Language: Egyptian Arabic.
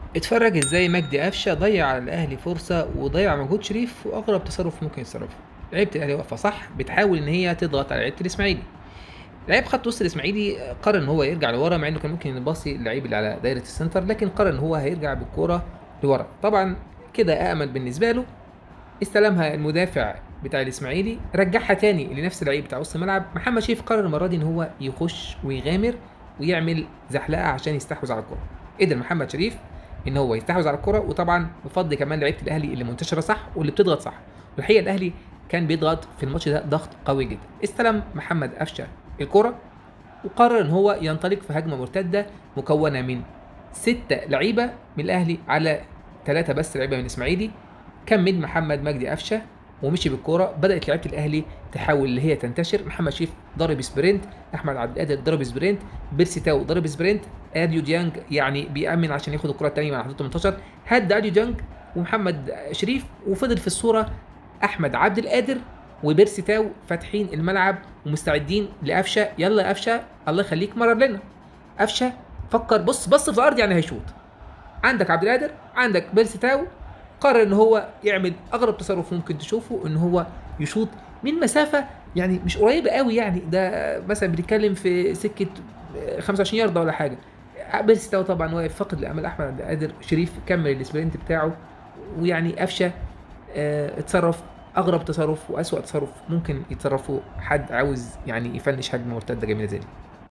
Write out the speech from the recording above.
اتفرج ازاي مجدي قفشه ضيع على الاهلي فرصه وضيع مجهود شريف واغرب تصرف ممكن يتصرفه لعيبه الاهلي واقفه صح بتحاول ان هي تضغط على لعيبه الاسماعيلي لعيب خط وسط الاسماعيلي قرر ان هو يرجع لورا مع انه كان ممكن يباصي اللعيب اللي على دايره السنتر لكن قرر ان هو هيرجع بالكوره لورا طبعا كده امل بالنسبه له استلمها المدافع بتاع الاسماعيلي رجعها تاني لنفس اللعيب بتاع وسط الملعب محمد شريف قرر المره دي ان هو يخش ويغامر ويعمل زحلقه عشان يستحوذ على الكوره قدر محمد شريف ان هو يستحوذ على الكره وطبعا بفضل كمان لعيبه الاهلي اللي منتشره صح واللي بتضغط صح والحقيقه الاهلي كان بيضغط في الماتش ده ضغط قوي جدا استلم محمد قفشه الكره وقرر ان هو ينطلق في هجمه مرتده مكونه من ستة لعيبه من الاهلي على ثلاثه بس لعيبه من الاسماعيلي كمل محمد مجدي قفشه ومشي بالكوره بدات لعيبه الاهلي تحاول اللي هي تنتشر محمد شريف ضرب سبرنت احمد عبد القادر ضرب سبرنت بيرسي تاو ضرب سبرنت اديو ديانج يعني بيامن عشان ياخد الكره الثانيه مع حدود 18 هد اديو ديانج ومحمد شريف وفضل في الصوره احمد عبد القادر وبيرسي تاو فاتحين الملعب ومستعدين لقفشه يلا يا قفشه الله يخليك مرر لنا قفشه فكر بص بص في الارض يعني هيشوط عندك عبد القادر عندك بيرسي تاو قرر ان هو يعمل اغرب تصرف ممكن تشوفه ان هو يشوط من مسافه يعني مش قريبه قوي يعني ده مثلا بنتكلم في سكه 25 يارده ولا حاجه بيرسي تاو طبعا واقف فقد الامل احمد عبد القادر شريف كمل السبرنت بتاعه ويعني قفشه اه اتصرف اغرب تصرف واسوأ تصرف ممكن يتصرفه حد عاوز يعني يفنش هجمه مرتده جميله زي دي